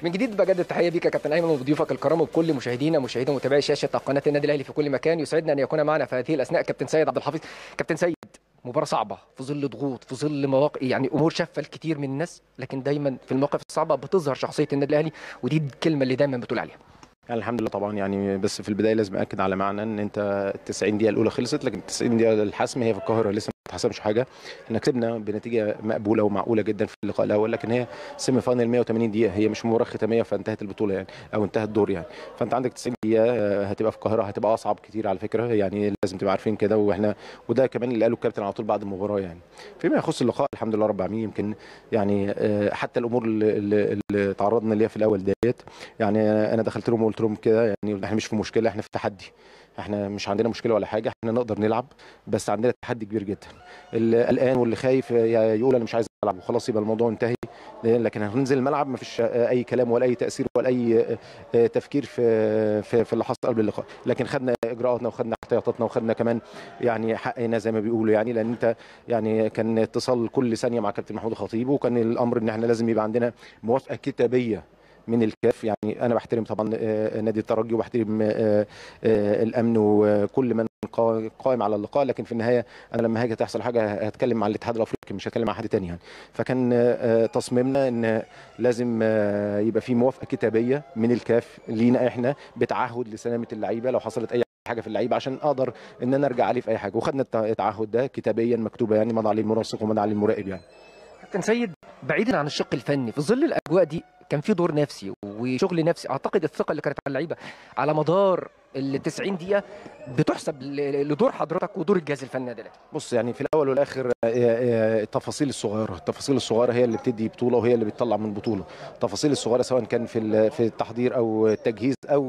من جديد بجدد التحيه بيك يا كابتن ايمن وبضيوفك الكرام وبكل مشاهدينا مشاهدي ومتابعي شاشه قناه النادي الاهلي في كل مكان يسعدنا ان يكون معنا في هذه الاثناء كابتن سيد عبد الحفيظ كابتن سيد مباراه صعبه في ظل ضغوط في ظل مواقع يعني امور شافه الكثير من الناس لكن دايما في المواقف الصعبه بتظهر شخصيه النادي الاهلي ودي الكلمه اللي دايما بتقول عليها يعني الحمد لله طبعا يعني بس في البدايه لازم اكد على معنى ان انت ال 90 دقيقه الاولى خلصت لكن ال 90 دقيقه الحسم هي في القاهره لسه ما اتحسمش حاجه احنا كسبنا بنتيجه مقبوله ومعقوله جدا في اللقاء الاول لكن هي سيمي فاينل 180 دقيقه هي مش مباراه ختاميه فانتهت البطوله يعني او انتهى الدور يعني فانت عندك 90 دقيقه هتبقى في القاهره هتبقى اصعب كتير على فكره يعني لازم تبقى عارفين كده واحنا وده كمان اللي قاله الكابتن على طول بعد المباراه يعني فيما يخص اللقاء الحمد لله رب العالمين يمكن يعني حتى الامور اللي, اللي تعرضنا ليها في الاول ديت يعني انا دخلت لهم وقلت لهم كده يعني احنا مش في مشكله احنا في تحدي احنا مش عندنا مشكله ولا حاجه احنا نقدر نلعب بس عندنا تحدي كبير جدا اللي قلقان واللي خايف يقول انا مش عايز العب وخلاص يبقى الموضوع انتهي لكن هننزل الملعب ما فيش اي كلام ولا اي تاثير ولا اي تفكير في في, في اللي حصل قبل اللقاء لكن خدنا اجراءاتنا وخدنا احتياطاتنا وخدنا كمان يعني حقنا زي ما بيقولوا يعني لان انت يعني كان اتصال كل ثانيه مع كابتن محمود الخطيب وكان الامر ان احنا لازم يبقى عندنا موافقه كتابيه من الكاف يعني انا بحترم طبعا نادي الترجي وبحترم الامن وكل من قائم على اللقاء لكن في النهايه انا لما هاجي تحصل حاجه هتكلم مع الاتحاد الافريقي مش هتكلم مع حد تاني يعني فكان تصميمنا ان لازم يبقى في موافقه كتابيه من الكاف لينا احنا بتعهد لسلامه اللعيبه لو حصلت اي حاجه في اللعيبه عشان اقدر ان انا ارجع عليه في اي حاجه وخدنا التعهد ده كتابيا مكتوبه يعني مضى عليه المنسق ومضى عليه المراقب يعني كابتن سيد بعيدا عن الشق الفني في ظل الاجواء دي كان في دور نفسي وشغل نفسي اعتقد الثقه اللي كانت على اللعيبه على مدار ال 90 دقيقه بتحسب لدور حضرتك ودور الجهاز الفني ده بص يعني في الاول والاخر التفاصيل الصغيره التفاصيل الصغيره هي اللي بتدي بطوله وهي اللي بتطلع من بطوله التفاصيل الصغيره سواء كان في في التحضير او التجهيز او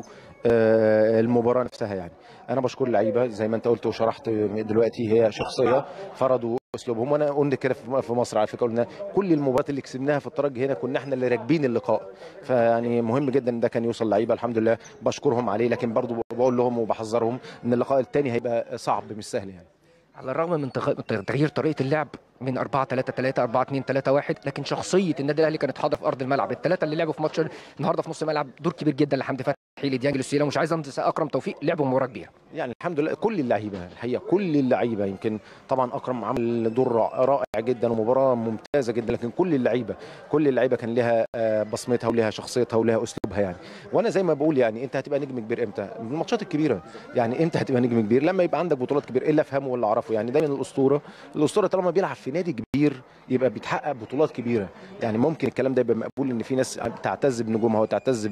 المباراه نفسها يعني انا بشكر اللعيبه زي ما انت قلت وشرحت دلوقتي هي شخصيه فرضوا اسلوبهم وانا قلنا كده في مصر على فكره قلنا كل المباريات اللي كسبناها في الترجي هنا كنا احنا اللي راكبين اللقاء فيعني مهم جدا ان ده كان يوصل لعيبه الحمد لله بشكرهم عليه لكن برضو بقول لهم وبحذرهم ان اللقاء الثاني هيبقى صعب مش سهل يعني على الرغم من تغيير طريقه اللعب من 4 3 3 4 2 3 1 لكن شخصيه النادي الاهلي كانت حاضره في ارض الملعب الثلاثه اللي لعبوا في ماتش النهارده في نص الملعب دور كبير جدا لحمدي فتحي لديانج لوسيلا مش عايز انسى اكرم توفيق لعبوا مباراه كبيره يعني الحمد لله كل اللعيبه الحقيقه كل اللعيبه يمكن طبعا اكرم عمل دور رائع جدا ومباراه ممتازه جدا لكن كل اللعيبه كل اللعيبه كان لها بصمتها ولها شخصيتها ولها اسلوبها يعني وانا زي ما بقول يعني انت هتبقى نجم كبير امتى الماتشات الكبيره يعني انت هتبقى نجم كبير لما يبقى عندك بطولات كبيره الا افهمه ولا اعرفه يعني دايما الاسطوره الاسطوره طالما بيلعب في نادي كبير يبقى بيتحقق بطولات كبيره يعني ممكن الكلام ده يبقى مقبول ان في ناس بتعتز بنجومها وتعتز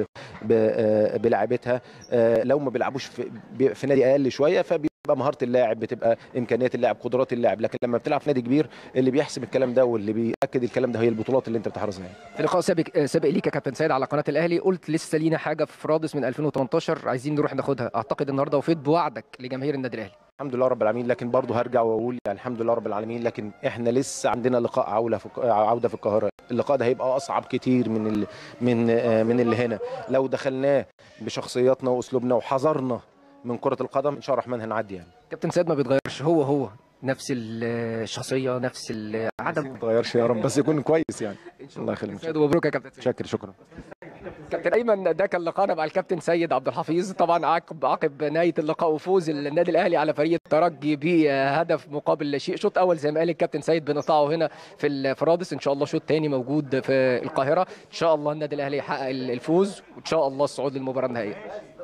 بلاعبتها لو ما بيلعبوش في, في نادي اقل شويه فبيبقى مهاره اللاعب بتبقى امكانيات اللاعب قدرات اللاعب لكن لما بتلعب في نادي كبير اللي بيحسب الكلام ده واللي بياكد الكلام ده هي البطولات اللي انت بتحرزها يعني. في لقاء سابق سابق ليك يا كابتن سيد على قناه الاهلي قلت لسه لينا حاجه في رادس من 2018 عايزين نروح ناخدها اعتقد النهارده وفيت بوعدك لجماهير النادي الاهلي الحمد لله رب العالمين لكن برضه هرجع واقول يعني الحمد لله رب العالمين لكن احنا لسه عندنا لقاء عوده في عوده في القاهره اللقاء ده هيبقى اصعب كتير من ال من من اللي هنا لو دخلناه بشخصياتنا واسلوبنا وحذرنا من كره القدم ان شاء الله الرحمن هنعدي يعني كابتن سيد ما بيتغيرش هو هو نفس الشخصيه نفس العدم ما بيتغيرش يا رب بس يكون كويس يعني الله يخليك مبروك يا كابتن شكرا شكرا كابتن ايمن ده كان لقاءنا مع الكابتن سيد عبد الحفيظ طبعا عقب عقب نهايه اللقاء وفوز النادي الاهلي على فريق الترجي بهدف مقابل لا شيء شوط اول زي ما قال الكابتن سيد بنقطعه هنا في الفرادس ان شاء الله شوط ثاني موجود في القاهره ان شاء الله النادي الاهلي يحقق الفوز وان شاء الله الصعود للمباراه النهائيه